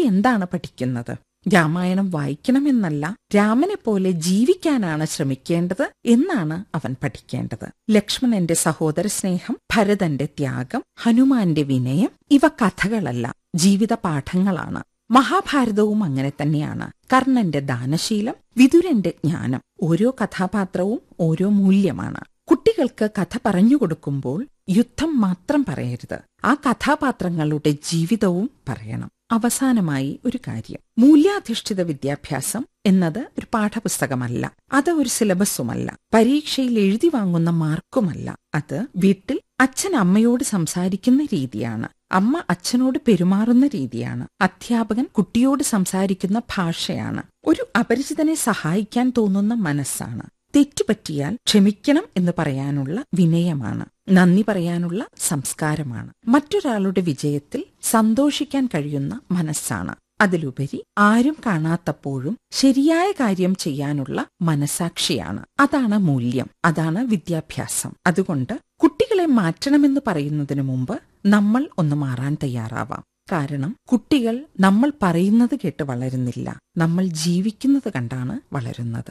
എന്താണ് പഠിക്കുന്നത് രാമായണം വായിക്കണമെന്നല്ല രാമനെ പോലെ ജീവിക്കാനാണ് ശ്രമിക്കേണ്ടത് എന്നാണ് അവൻ പഠിക്കേണ്ടത് ലക്ഷ്മണന്റെ സഹോദര സ്നേഹം ഭരതന്റെ ത്യാഗം ഹനുമാന്റെ വിനയം ഇവ കഥകളല്ല ജീവിത പാഠങ്ങളാണ് മഹാഭാരതവും അങ്ങനെ തന്നെയാണ് കർണന്റെ ദാനശീലം വിതുരന്റെ ജ്ഞാനം ഓരോ കഥാപാത്രവും ഓരോ മൂല്യമാണ് കുട്ടികൾക്ക് കഥ പറഞ്ഞു കൊടുക്കുമ്പോൾ യുദ്ധം മാത്രം പറയരുത് ആ കഥാപാത്രങ്ങളുടെ ജീവിതവും പറയണം അവസാനമായി ഒരു കാര്യം മൂല്യാധിഷ്ഠിത വിദ്യാഭ്യാസം എന്നത് ഒരു പാഠപുസ്തകമല്ല അത് ഒരു സിലബസുമല്ല പരീക്ഷയിൽ എഴുതി വാങ്ങുന്ന മാർക്കുമല്ല അത് വീട്ടിൽ അച്ഛൻ അമ്മയോട് സംസാരിക്കുന്ന രീതിയാണ് അമ്മ അച്ഛനോട് പെരുമാറുന്ന രീതിയാണ് അധ്യാപകൻ കുട്ടിയോട് സംസാരിക്കുന്ന ഭാഷയാണ് ഒരു അപരിചിതനെ സഹായിക്കാൻ തോന്നുന്ന മനസ്സാണ് തെറ്റുപറ്റിയാൽ ക്ഷമിക്കണം എന്ന് പറയാനുള്ള വിനയമാണ് നന്ദി പറയാനുള്ള സംസ്കാരമാണ് മറ്റൊരാളുടെ വിജയത്തിൽ സന്തോഷിക്കാൻ കഴിയുന്ന മനസ്സാണ് അതിലുപരി ആരും കാണാത്തപ്പോഴും ശരിയായ കാര്യം ചെയ്യാനുള്ള മനസാക്ഷിയാണ് അതാണ് മൂല്യം അതാണ് വിദ്യാഭ്യാസം അതുകൊണ്ട് കുട്ടികളെ മാറ്റണമെന്ന് പറയുന്നതിനു മുമ്പ് നമ്മൾ ഒന്ന് മാറാൻ തയ്യാറാവാം കാരണം കുട്ടികൾ നമ്മൾ പറയുന്നത് കേട്ട് വളരുന്നില്ല നമ്മൾ ജീവിക്കുന്നത് കണ്ടാണ് വളരുന്നത്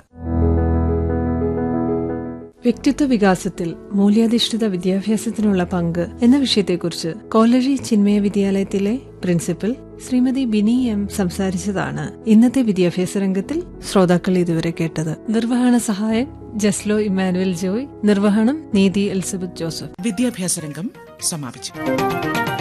വ്യക്തിത്വ വികാസത്തിൽ മൂല്യാധിഷ്ഠിത വിദ്യാഭ്യാസത്തിനുള്ള പങ്ക് എന്ന വിഷയത്തെക്കുറിച്ച് കോളേജ് ചിന്മയ വിദ്യാലയത്തിലെ പ്രിൻസിപ്പൽ ശ്രീമതി ബിനി എം സംസാരിച്ചതാണ് ഇന്നത്തെ വിദ്യാഭ്യാസ രംഗത്തിൽ ശ്രോതാക്കൾ ഇതുവരെ കേട്ടത് നിർവഹണ സഹായം ജസ്ലോ ഇമാനുവൽ ജോയ് നിർവഹണം നീതി എലിസബത്ത് ജോസഫ് വിദ്യാഭ്യാസ രംഗം സമാപിച്ചു